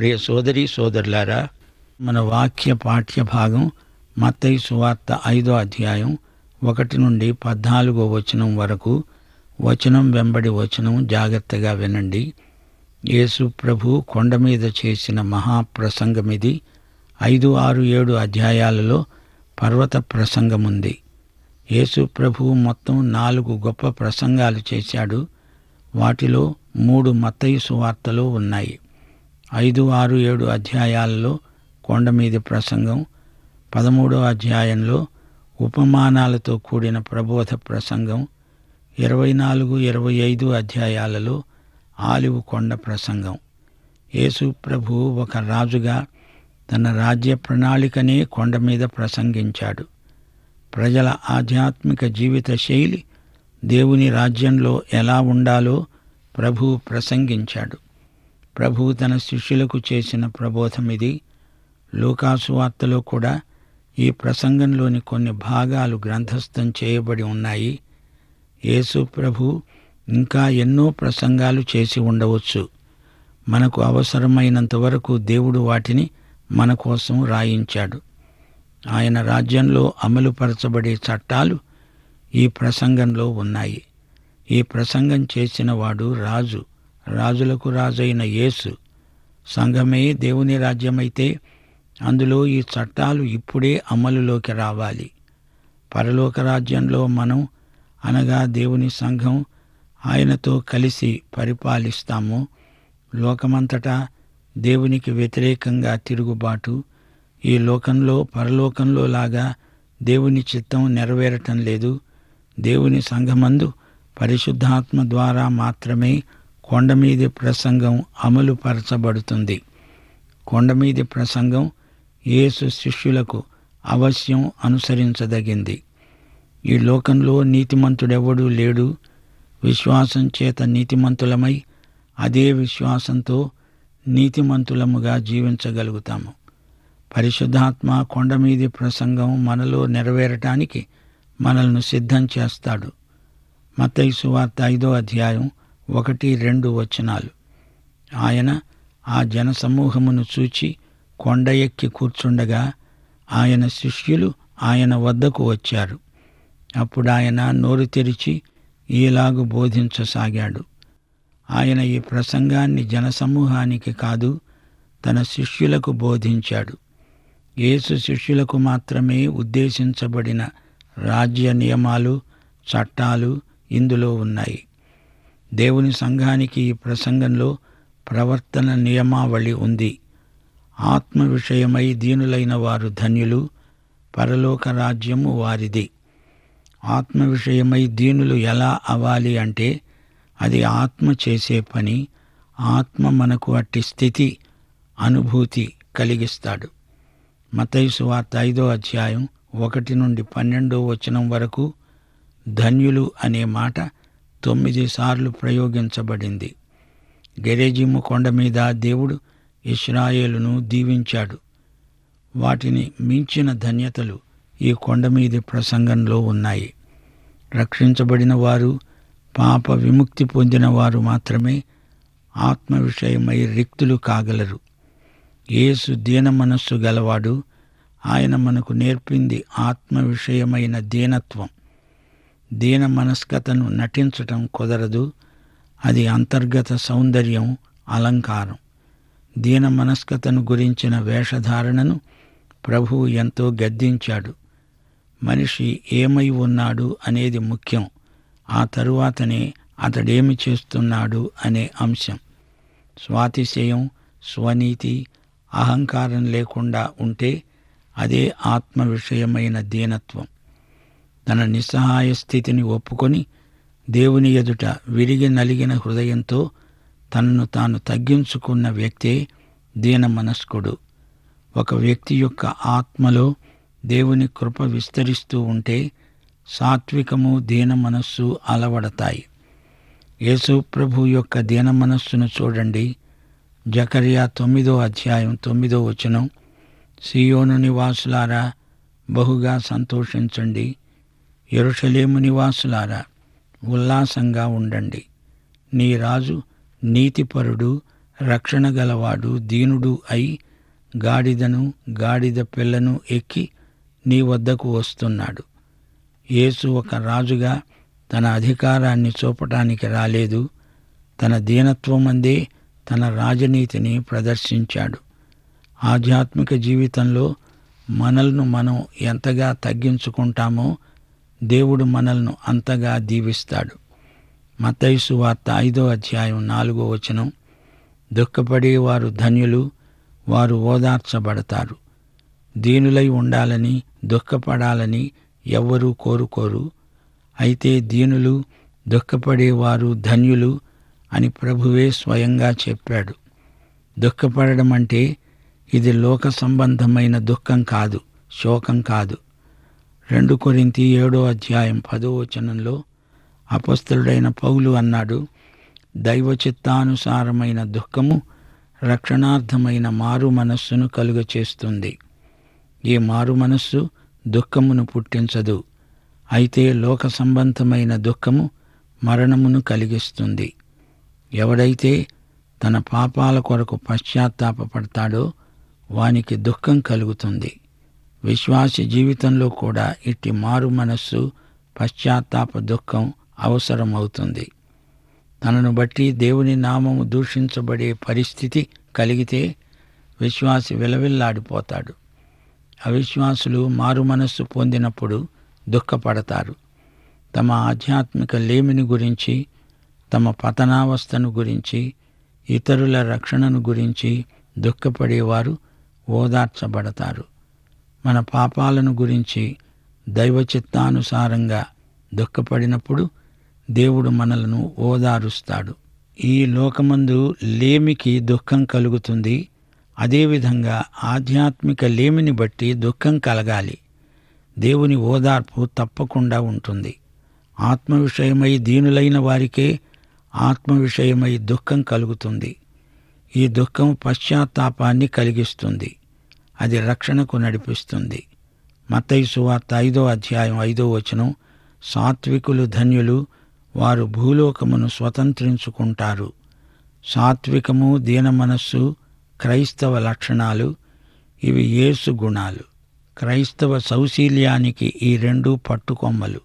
ప్రియ సోదరి సోదరులారా మన వాక్య పాఠ్య భాగం మత్తయి సువార్త ఐదో అధ్యాయం ఒకటి నుండి పద్నాలుగో వచనం వరకు వచనం వెంబడి వచనం జాగ్రత్తగా వినండి యేసు ప్రభు కొండ మీద చేసిన మహాప్రసంగమిది ఐదు ఆరు ఏడు అధ్యాయాలలో పర్వత ప్రసంగముంది యేసు ప్రభు మొత్తం నాలుగు గొప్ప ప్రసంగాలు చేశాడు వాటిలో మూడు మత్తయి సువార్తలో ఉన్నాయి ఐదు ఆరు ఏడు అధ్యాయాలలో కొండ మీది ప్రసంగం పదమూడో అధ్యాయంలో ఉపమానాలతో కూడిన ప్రబోధ ప్రసంగం ఇరవై నాలుగు ఇరవై ఐదు అధ్యాయాలలో ఆలివు కొండ ప్రసంగం యేసు ప్రభు ఒక రాజుగా తన రాజ్య ప్రణాళికనే కొండ మీద ప్రసంగించాడు ప్రజల ఆధ్యాత్మిక జీవిత శైలి దేవుని రాజ్యంలో ఎలా ఉండాలో ప్రభు ప్రసంగించాడు ప్రభు తన శిష్యులకు చేసిన ప్రబోధమిది లూకాసు వార్తలో కూడా ఈ ప్రసంగంలోని కొన్ని భాగాలు గ్రంథస్థం చేయబడి ఉన్నాయి యేసు ప్రభు ఇంకా ఎన్నో ప్రసంగాలు చేసి ఉండవచ్చు మనకు అవసరమైనంత వరకు దేవుడు వాటిని మన కోసం రాయించాడు ఆయన రాజ్యంలో అమలుపరచబడే చట్టాలు ఈ ప్రసంగంలో ఉన్నాయి ఈ ప్రసంగం చేసిన వాడు రాజు రాజులకు రాజైన యేసు సంఘమే దేవుని రాజ్యమైతే అందులో ఈ చట్టాలు ఇప్పుడే అమలులోకి రావాలి పరలోక రాజ్యంలో మనం అనగా దేవుని సంఘం ఆయనతో కలిసి పరిపాలిస్తాము లోకమంతటా దేవునికి వ్యతిరేకంగా తిరుగుబాటు ఈ లోకంలో పరలోకంలో లాగా దేవుని చిత్తం నెరవేరటం లేదు దేవుని సంఘమందు పరిశుద్ధాత్మ ద్వారా మాత్రమే కొండమీది ప్రసంగం అమలు పరచబడుతుంది కొండమీది ప్రసంగం యేసు శిష్యులకు అవశ్యం అనుసరించదగింది ఈ లోకంలో నీతిమంతుడెవడూ లేడు విశ్వాసం చేత నీతిమంతులమై అదే విశ్వాసంతో నీతిమంతులముగా జీవించగలుగుతాము పరిశుద్ధాత్మ కొండమీది ప్రసంగం మనలో నెరవేరటానికి మనల్ని సిద్ధం చేస్తాడు మత్తయి సువార్త ఐదో అధ్యాయం ఒకటి రెండు వచనాలు ఆయన ఆ జనసమూహమును చూచి కొండ ఎక్కి కూర్చుండగా ఆయన శిష్యులు ఆయన వద్దకు వచ్చారు అప్పుడు ఆయన నోరు తెరిచి ఈలాగు బోధించసాగాడు ఆయన ఈ ప్రసంగాన్ని జనసమూహానికి కాదు తన శిష్యులకు బోధించాడు యేసు శిష్యులకు మాత్రమే ఉద్దేశించబడిన రాజ్య నియమాలు చట్టాలు ఇందులో ఉన్నాయి దేవుని సంఘానికి ఈ ప్రసంగంలో ప్రవర్తన నియమావళి ఉంది ఆత్మ విషయమై దీనులైన వారు ధన్యులు పరలోక రాజ్యము వారిది ఆత్మ విషయమై దీనులు ఎలా అవ్వాలి అంటే అది ఆత్మ చేసే పని ఆత్మ మనకు అట్టి స్థితి అనుభూతి కలిగిస్తాడు మతైసు వార్త ఐదో అధ్యాయం ఒకటి నుండి పన్నెండో వచనం వరకు ధన్యులు అనే మాట తొమ్మిది సార్లు ప్రయోగించబడింది గెరేజిము కొండ మీద దేవుడు ఇస్రాయేలును దీవించాడు వాటిని మించిన ధన్యతలు ఈ కొండ మీది ప్రసంగంలో ఉన్నాయి రక్షించబడిన వారు పాప విముక్తి పొందిన వారు మాత్రమే ఆత్మ విషయమై రిక్తులు కాగలరు యేసు దీన మనస్సు గలవాడు ఆయన మనకు నేర్పింది ఆత్మ విషయమైన దీనత్వం దీన మనస్కతను నటించటం కుదరదు అది అంతర్గత సౌందర్యం అలంకారం దీన మనస్కతను గురించిన వేషధారణను ప్రభువు ఎంతో గద్దించాడు మనిషి ఏమై ఉన్నాడు అనేది ముఖ్యం ఆ తరువాతనే అతడేమి చేస్తున్నాడు అనే అంశం స్వాతిశయం స్వనీతి అహంకారం లేకుండా ఉంటే అదే ఆత్మ విషయమైన దీనత్వం తన నిస్సహాయ స్థితిని ఒప్పుకొని దేవుని ఎదుట విరిగి నలిగిన హృదయంతో తనను తాను తగ్గించుకున్న వ్యక్తే దీన మనస్కుడు ఒక వ్యక్తి యొక్క ఆత్మలో దేవుని కృప విస్తరిస్తూ ఉంటే సాత్వికము దీన మనస్సు అలవడతాయి యేసు ప్రభు యొక్క దీన మనస్సును చూడండి జకర్యా తొమ్మిదో అధ్యాయం తొమ్మిదో వచనం సియోను నివాసులారా బహుగా సంతోషించండి ఎరుషలేము నివాసులారా ఉల్లాసంగా ఉండండి నీ రాజు నీతిపరుడు రక్షణ గలవాడు దీనుడు అయి గాడిదను గాడిద పిల్లను ఎక్కి నీ వద్దకు వస్తున్నాడు యేసు ఒక రాజుగా తన అధికారాన్ని చూపటానికి రాలేదు తన దీనత్వమందే తన రాజనీతిని ప్రదర్శించాడు ఆధ్యాత్మిక జీవితంలో మనల్ని మనం ఎంతగా తగ్గించుకుంటామో దేవుడు మనల్ని అంతగా దీవిస్తాడు మతైసు వార్త ఐదో అధ్యాయం నాలుగో వచనం దుఃఖపడేవారు ధన్యులు వారు ఓదార్చబడతారు దీనులై ఉండాలని దుఃఖపడాలని ఎవ్వరూ కోరుకోరు అయితే దీనులు దుఃఖపడేవారు ధన్యులు అని ప్రభువే స్వయంగా చెప్పాడు దుఃఖపడడం అంటే ఇది లోక సంబంధమైన దుఃఖం కాదు శోకం కాదు రెండు కొరింతి ఏడో అధ్యాయం పదో వచనంలో అపస్తుడైన పౌలు అన్నాడు దైవ చిత్తానుసారమైన దుఃఖము రక్షణార్థమైన మారు మనస్సును కలుగచేస్తుంది ఈ మారు మనస్సు దుఃఖమును పుట్టించదు అయితే లోక సంబంధమైన దుఃఖము మరణమును కలిగిస్తుంది ఎవడైతే తన పాపాల కొరకు పశ్చాత్తాపడతాడో వానికి దుఃఖం కలుగుతుంది విశ్వాస జీవితంలో కూడా ఇట్టి మారు మనస్సు పశ్చాత్తాప దుఃఖం అవసరమవుతుంది తనను బట్టి దేవుని నామము దూషించబడే పరిస్థితి కలిగితే విశ్వాసి విలవిల్లాడిపోతాడు అవిశ్వాసులు మారు మనస్సు పొందినప్పుడు దుఃఖపడతారు తమ ఆధ్యాత్మిక లేమిని గురించి తమ పతనావస్థను గురించి ఇతరుల రక్షణను గురించి దుఃఖపడేవారు ఓదార్చబడతారు మన పాపాలను గురించి దైవ చిత్తానుసారంగా దుఃఖపడినప్పుడు దేవుడు మనలను ఓదారుస్తాడు ఈ లోకమందు లేమికి దుఃఖం కలుగుతుంది అదేవిధంగా ఆధ్యాత్మిక లేమిని బట్టి దుఃఖం కలగాలి దేవుని ఓదార్పు తప్పకుండా ఉంటుంది ఆత్మ విషయమై దీనులైన వారికే ఆత్మ విషయమై దుఃఖం కలుగుతుంది ఈ దుఃఖం పశ్చాత్తాపాన్ని కలిగిస్తుంది అది రక్షణకు నడిపిస్తుంది మత్తయి సువార్త ఐదో అధ్యాయం ఐదో వచనం సాత్వికులు ధన్యులు వారు భూలోకమును స్వతంత్రించుకుంటారు సాత్వికము దీనమనస్సు క్రైస్తవ లక్షణాలు ఇవి యేసు గుణాలు క్రైస్తవ సౌశీల్యానికి ఈ రెండు పట్టుకొమ్మలు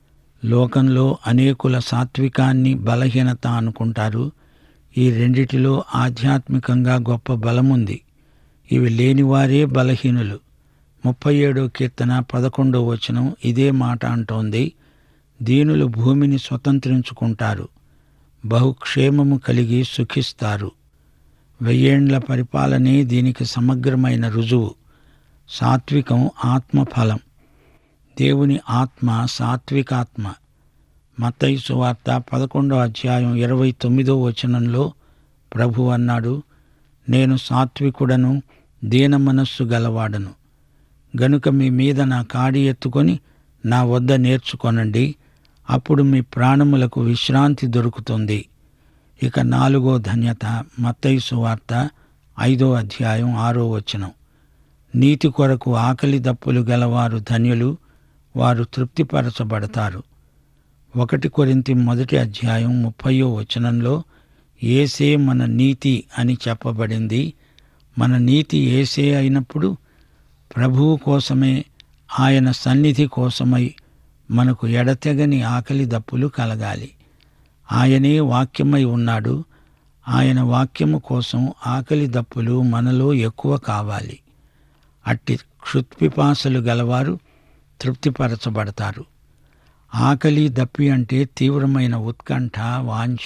లోకంలో అనేకుల సాత్వికాన్ని బలహీనత అనుకుంటారు ఈ రెండిటిలో ఆధ్యాత్మికంగా గొప్ప బలముంది ఇవి లేనివారే బలహీనులు ముప్పై ఏడో కీర్తన పదకొండో వచనం ఇదే మాట అంటోంది దీనులు భూమిని స్వతంత్రించుకుంటారు బహుక్షేమము కలిగి సుఖిస్తారు వెయ్యేండ్ల పరిపాలనే దీనికి సమగ్రమైన రుజువు సాత్వికం ఆత్మఫలం దేవుని ఆత్మ సాత్వికాత్మ మత్తయి సువార్త పదకొండో అధ్యాయం ఇరవై తొమ్మిదో వచనంలో ప్రభు అన్నాడు నేను సాత్వికుడను దీన మనస్సు గలవాడను గనుక మీ మీద నా కాడి ఎత్తుకొని నా వద్ద నేర్చుకొనండి అప్పుడు మీ ప్రాణములకు విశ్రాంతి దొరుకుతుంది ఇక నాలుగో ధన్యత మత్తయి సువార్త ఐదో అధ్యాయం ఆరో వచనం నీతి కొరకు ఆకలి దప్పులు గలవారు ధన్యులు వారు తృప్తిపరచబడతారు ఒకటి కొరింతి మొదటి అధ్యాయం ముప్పయో వచనంలో ఏసే మన నీతి అని చెప్పబడింది మన నీతి ఏసే అయినప్పుడు ప్రభువు కోసమే ఆయన సన్నిధి కోసమై మనకు ఎడతెగని ఆకలి దప్పులు కలగాలి ఆయనే వాక్యమై ఉన్నాడు ఆయన వాక్యము కోసం ఆకలి దప్పులు మనలో ఎక్కువ కావాలి అట్టి క్షుత్పిపాసలు గలవారు తృప్తిపరచబడతారు ఆకలి దప్పి అంటే తీవ్రమైన ఉత్కంఠ వాంఛ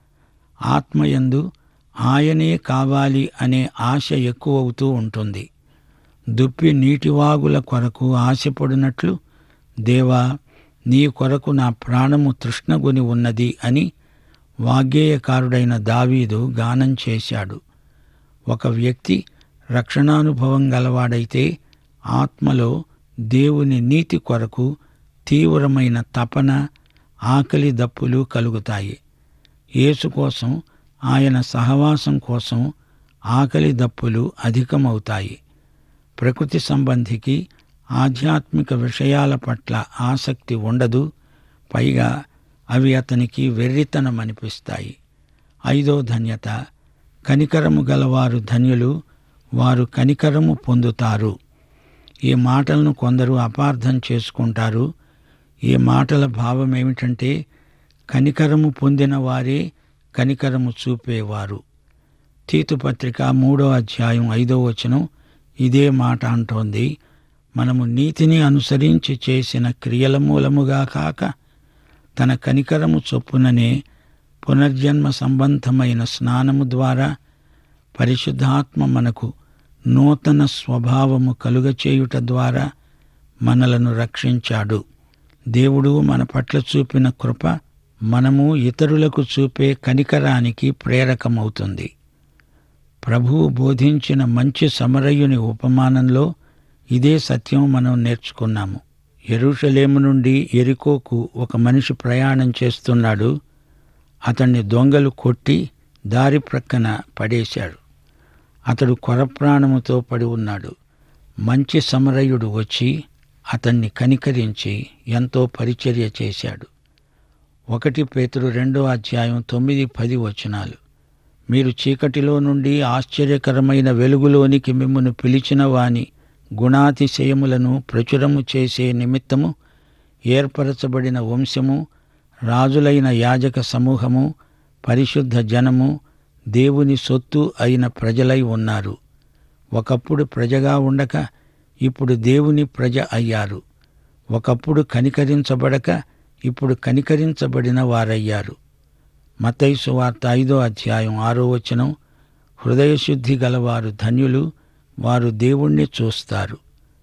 ఆత్మయందు ఆయనే కావాలి అనే ఆశ ఎక్కువవుతూ ఉంటుంది దుప్పి నీటివాగుల కొరకు ఆశపడినట్లు దేవా నీ కొరకు నా ప్రాణము తృష్ణగొని ఉన్నది అని వాగ్గేయకారుడైన దావీదు గానం చేశాడు ఒక వ్యక్తి రక్షణానుభవం గలవాడైతే ఆత్మలో దేవుని నీతి కొరకు తీవ్రమైన తపన ఆకలి దప్పులు కలుగుతాయి యేసు కోసం ఆయన సహవాసం కోసం ఆకలి దప్పులు అధికమవుతాయి ప్రకృతి సంబంధికి ఆధ్యాత్మిక విషయాల పట్ల ఆసక్తి ఉండదు పైగా అవి అతనికి వెర్రితనం అనిపిస్తాయి ఐదో ధన్యత కనికరము గలవారు ధన్యులు వారు కనికరము పొందుతారు ఈ మాటలను కొందరు అపార్థం చేసుకుంటారు ఈ మాటల భావం ఏమిటంటే కనికరము పొందిన వారే కనికరము చూపేవారు తీతుపత్రిక మూడో అధ్యాయం ఐదో వచనం ఇదే మాట అంటోంది మనము నీతిని అనుసరించి చేసిన క్రియల మూలముగా కాక తన కనికరము చొప్పుననే పునర్జన్మ సంబంధమైన స్నానము ద్వారా పరిశుద్ధాత్మ మనకు నూతన స్వభావము కలుగచేయుట ద్వారా మనలను రక్షించాడు దేవుడు మన పట్ల చూపిన కృప మనము ఇతరులకు చూపే కనికరానికి ప్రేరకమవుతుంది ప్రభువు బోధించిన మంచి సమరయుని ఉపమానంలో ఇదే సత్యం మనం నేర్చుకున్నాము ఎరుషలేము నుండి ఎరికోకు ఒక మనిషి ప్రయాణం చేస్తున్నాడు అతన్ని దొంగలు కొట్టి దారి ప్రక్కన పడేశాడు అతడు కొరప్రాణముతో పడి ఉన్నాడు మంచి సమరయుడు వచ్చి అతన్ని కనికరించి ఎంతో పరిచర్య చేశాడు ఒకటి పేతురు రెండో అధ్యాయం తొమ్మిది పది వచనాలు మీరు చీకటిలో నుండి ఆశ్చర్యకరమైన వెలుగులోనికి మిమ్మును పిలిచిన వాని గుణాతిశయములను ప్రచురము చేసే నిమిత్తము ఏర్పరచబడిన వంశము రాజులైన యాజక సమూహము పరిశుద్ధ జనము దేవుని సొత్తు అయిన ప్రజలై ఉన్నారు ఒకప్పుడు ప్రజగా ఉండక ఇప్పుడు దేవుని ప్రజ అయ్యారు ఒకప్పుడు కనికరించబడక ఇప్పుడు కనికరించబడిన వారయ్యారు మతైసు వార్త ఐదో అధ్యాయం ఆరో వచనం హృదయశుద్ధి గలవారు ధన్యులు వారు దేవుణ్ణి చూస్తారు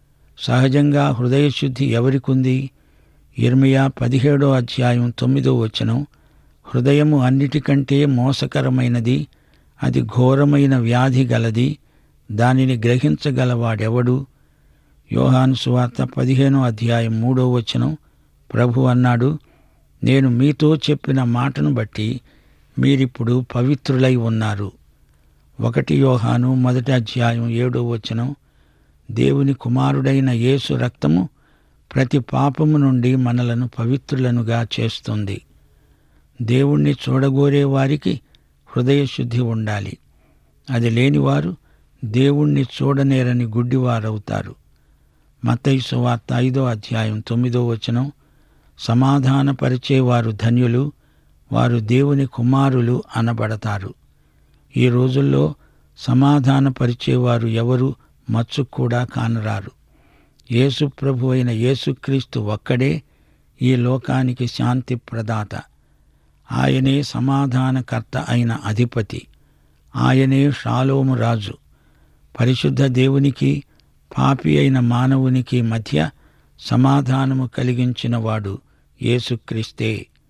సహజంగా హృదయశుద్ధి ఎవరికుంది ఇర్మియా పదిహేడో అధ్యాయం తొమ్మిదో వచనం హృదయము అన్నిటికంటే మోసకరమైనది అది ఘోరమైన వ్యాధి గలది దానిని గ్రహించగలవాడెవడు యోహాను సువార్త పదిహేనో అధ్యాయం మూడో వచనం ప్రభు అన్నాడు నేను మీతో చెప్పిన మాటను బట్టి మీరిప్పుడు పవిత్రులై ఉన్నారు ఒకటి యోహాను మొదటి అధ్యాయం ఏడో వచనం దేవుని కుమారుడైన యేసు రక్తము ప్రతి పాపము నుండి మనలను పవిత్రులనుగా చేస్తుంది దేవుణ్ణి చూడగోరే వారికి హృదయశుద్ధి ఉండాలి అది లేనివారు దేవుణ్ణి చూడనేరని గుడ్డివారవుతారు మత్తయి వార్త ఐదో అధ్యాయం తొమ్మిదో వచనం సమాధానపరిచేవారు ధన్యులు వారు దేవుని కుమారులు అనబడతారు ఈ రోజుల్లో సమాధానపరిచేవారు ఎవరు మచ్చు కూడా కానరారు యేసు ప్రభు అయిన యేసుక్రీస్తు ఒక్కడే ఈ లోకానికి శాంతి ప్రదాత ఆయనే సమాధానకర్త అయిన అధిపతి ఆయనే షాలోము రాజు పరిశుద్ధ దేవునికి పాపి అయిన మానవునికి మధ్య సమాధానము కలిగించినవాడు యేసుక్రీస్తే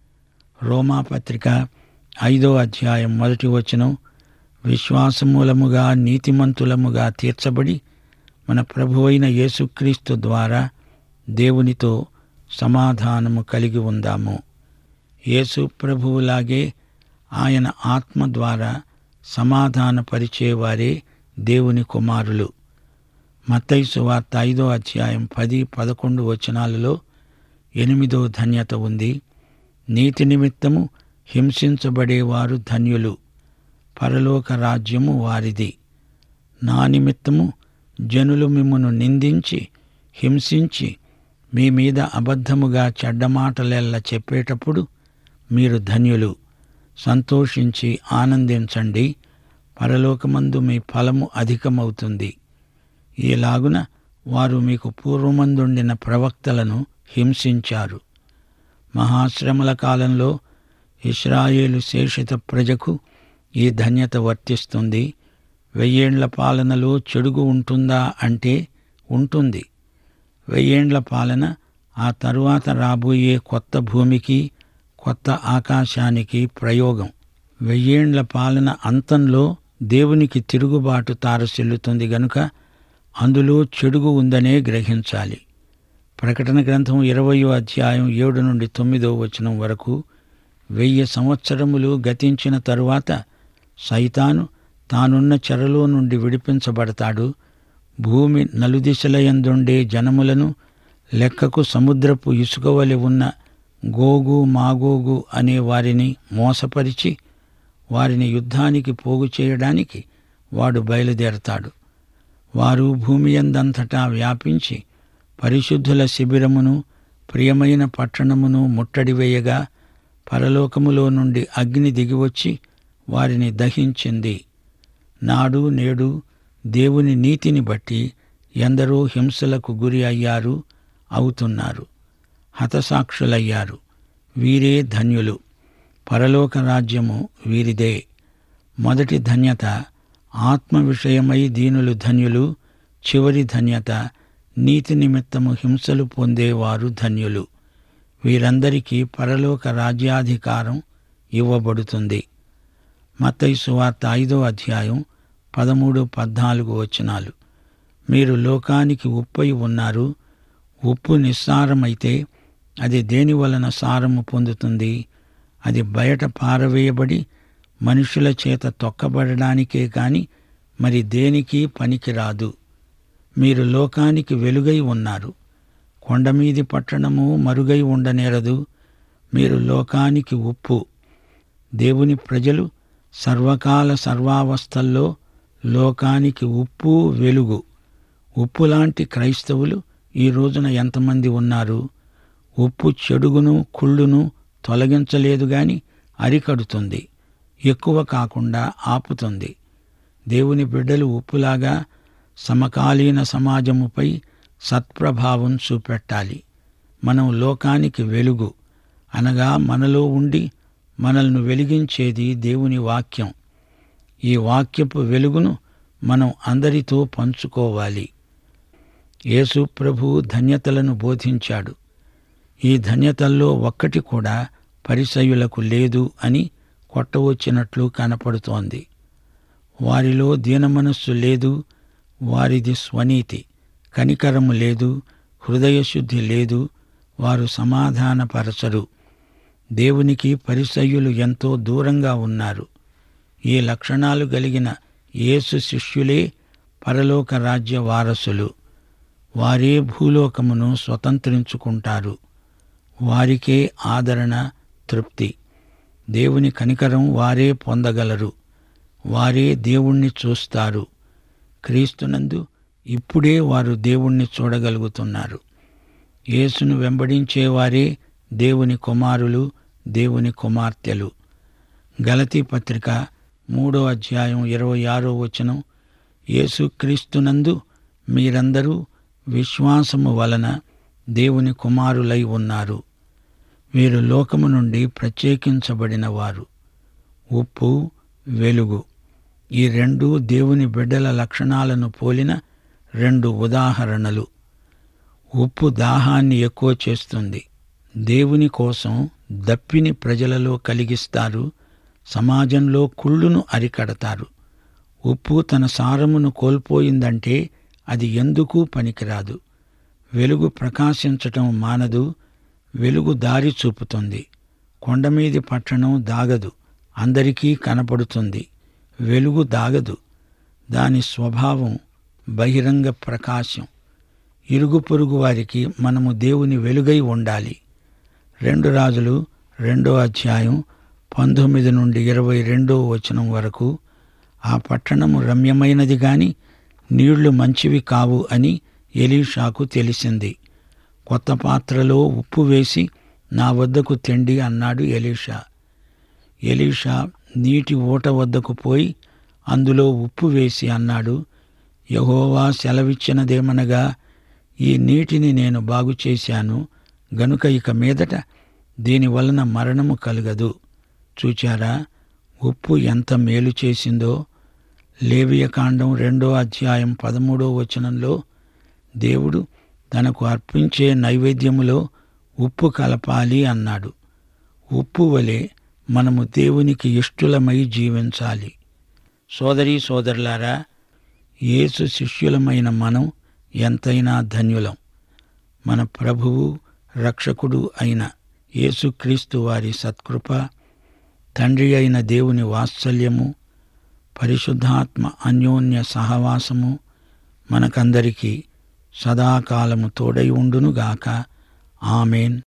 రోమాపత్రిక ఐదో అధ్యాయం మొదటి వచనం విశ్వాసమూలముగా నీతిమంతులముగా తీర్చబడి మన ప్రభువైన యేసుక్రీస్తు ద్వారా దేవునితో సమాధానము కలిగి ఉందాము యేసు ప్రభువులాగే ఆయన ఆత్మ ద్వారా సమాధానపరిచేవారే దేవుని కుమారులు మత్తైసు వార్త ఐదో అధ్యాయం పది పదకొండు వచనాలలో ఎనిమిదో ధన్యత ఉంది నీతి నిమిత్తము హింసించబడేవారు ధన్యులు పరలోక రాజ్యము వారిది నా నిమిత్తము జనులు మిమ్మును నిందించి హింసించి మీ మీద అబద్ధముగా చెడ్డమాటలెల్ల చెప్పేటప్పుడు మీరు ధన్యులు సంతోషించి ఆనందించండి పరలోకమందు మీ ఫలము అధికమవుతుంది ఈలాగున వారు మీకు పూర్వమందుండిన ప్రవక్తలను హింసించారు మహాశ్రమల కాలంలో ఇస్రాయేలు శేషిత ప్రజకు ఈ ధన్యత వర్తిస్తుంది వెయ్యేండ్ల పాలనలో చెడుగు ఉంటుందా అంటే ఉంటుంది వెయ్యేండ్ల పాలన ఆ తరువాత రాబోయే కొత్త భూమికి కొత్త ఆకాశానికి ప్రయోగం వెయ్యేండ్ల పాలన అంతంలో దేవునికి తిరుగుబాటు తారసిల్లుతుంది గనుక అందులో చెడుగు ఉందనే గ్రహించాలి ప్రకటన గ్రంథం ఇరవయో అధ్యాయం ఏడు నుండి తొమ్మిదో వచనం వరకు వెయ్యి సంవత్సరములు గతించిన తరువాత సైతాను తానున్న చెరలో నుండి విడిపించబడతాడు భూమి నలుదిశలయందుండే జనములను లెక్కకు సముద్రపు ఇసుక వలె ఉన్న గోగు మాగోగు అనే వారిని మోసపరిచి వారిని యుద్ధానికి పోగు చేయడానికి వాడు బయలుదేరతాడు వారు భూమి యందంతటా వ్యాపించి పరిశుద్ధుల శిబిరమును ప్రియమైన పట్టణమును ముట్టడి వేయగా పరలోకములో నుండి అగ్ని దిగివచ్చి వారిని దహించింది నాడు నేడు దేవుని నీతిని బట్టి ఎందరో హింసలకు గురి అయ్యారు అవుతున్నారు హతసాక్షులయ్యారు వీరే ధన్యులు పరలోక రాజ్యము వీరిదే మొదటి ధన్యత ఆత్మ విషయమై దీనులు ధన్యులు చివరి ధన్యత నీతి నిమిత్తము హింసలు పొందేవారు ధన్యులు వీరందరికీ పరలోక రాజ్యాధికారం ఇవ్వబడుతుంది మత్తయి సువార్త ఐదో అధ్యాయం పదమూడు పద్నాలుగు వచనాలు మీరు లోకానికి ఉప్పై ఉన్నారు ఉప్పు నిస్సారమైతే అది దేని వలన సారము పొందుతుంది అది బయట పారవేయబడి మనుషుల చేత తొక్కబడడానికే కాని మరి దేనికి పనికిరాదు మీరు లోకానికి వెలుగై ఉన్నారు కొండమీది పట్టణము మరుగై ఉండనేరదు మీరు లోకానికి ఉప్పు దేవుని ప్రజలు సర్వకాల సర్వావస్థల్లో లోకానికి ఉప్పు వెలుగు ఉప్పులాంటి క్రైస్తవులు ఈ రోజున ఎంతమంది ఉన్నారు ఉప్పు చెడుగును కుళ్ళును తొలగించలేదు గాని అరికడుతుంది ఎక్కువ కాకుండా ఆపుతుంది దేవుని బిడ్డలు ఉప్పులాగా సమకాలీన సమాజముపై సత్ప్రభావం చూపెట్టాలి మనం లోకానికి వెలుగు అనగా మనలో ఉండి మనల్ని వెలిగించేది దేవుని వాక్యం ఈ వాక్యపు వెలుగును మనం అందరితో పంచుకోవాలి యేసు ప్రభు ధన్యతలను బోధించాడు ఈ ధన్యతల్లో ఒక్కటి కూడా పరిసయులకు లేదు అని కొట్టవచ్చినట్లు కనపడుతోంది వారిలో దీనమనస్సు లేదు వారిది స్వనీతి కనికరము లేదు హృదయశుద్ధి లేదు వారు సమాధానపరచరు దేవునికి పరిసయ్యులు ఎంతో దూరంగా ఉన్నారు ఈ లక్షణాలు కలిగిన యేసు శిష్యులే పరలోక రాజ్య వారసులు వారే భూలోకమును స్వతంత్రించుకుంటారు వారికే ఆదరణ తృప్తి దేవుని కనికరం వారే పొందగలరు వారే దేవుణ్ణి చూస్తారు క్రీస్తునందు ఇప్పుడే వారు దేవుణ్ణి చూడగలుగుతున్నారు యేసును వెంబడించేవారే దేవుని కుమారులు దేవుని కుమార్తెలు గలతీ పత్రిక మూడో అధ్యాయం ఇరవై ఆరో వచనం యేసుక్రీస్తునందు మీరందరూ విశ్వాసము వలన దేవుని కుమారులై ఉన్నారు వీరు లోకము నుండి ప్రత్యేకించబడిన వారు ఉప్పు వెలుగు ఈ రెండు దేవుని బిడ్డల లక్షణాలను పోలిన రెండు ఉదాహరణలు ఉప్పు దాహాన్ని ఎక్కువ చేస్తుంది దేవుని కోసం దప్పిని ప్రజలలో కలిగిస్తారు సమాజంలో కుళ్ళును అరికడతారు ఉప్పు తన సారమును కోల్పోయిందంటే అది ఎందుకు పనికిరాదు వెలుగు ప్రకాశించటం మానదు వెలుగు దారి చూపుతుంది కొండమీది పట్టణం దాగదు అందరికీ కనపడుతుంది వెలుగు దాగదు దాని స్వభావం బహిరంగ ప్రకాశం ఇరుగు పొరుగు వారికి మనము దేవుని వెలుగై ఉండాలి రెండు రాజులు రెండో అధ్యాయం పంతొమ్మిది నుండి ఇరవై రెండో వచనం వరకు ఆ పట్టణము రమ్యమైనది గాని నీళ్లు మంచివి కావు అని ఎలీషాకు తెలిసింది కొత్త పాత్రలో ఉప్పు వేసి నా వద్దకు తెండి అన్నాడు ఎలీషా ఎలీషా నీటి ఊట వద్దకు పోయి అందులో ఉప్పు వేసి అన్నాడు యహోవా సెలవిచ్చినదేమనగా ఈ నీటిని నేను బాగు చేశాను గనుక ఇక మీదట దీని వలన మరణము కలగదు చూచారా ఉప్పు ఎంత మేలు చేసిందో లేవియకాండం రెండో అధ్యాయం పదమూడో వచనంలో దేవుడు తనకు అర్పించే నైవేద్యములో ఉప్పు కలపాలి అన్నాడు ఉప్పు వలె మనము దేవునికి ఇష్టులమై జీవించాలి సోదరీ సోదరులారా యేసు శిష్యులమైన మనం ఎంతైనా ధన్యులం మన ప్రభువు రక్షకుడు అయిన యేసుక్రీస్తు వారి సత్కృప తండ్రి అయిన దేవుని వాత్సల్యము పరిశుద్ధాత్మ అన్యోన్య సహవాసము మనకందరికీ సదాకాలము తోడై ఉండునుగాక ఆమెన్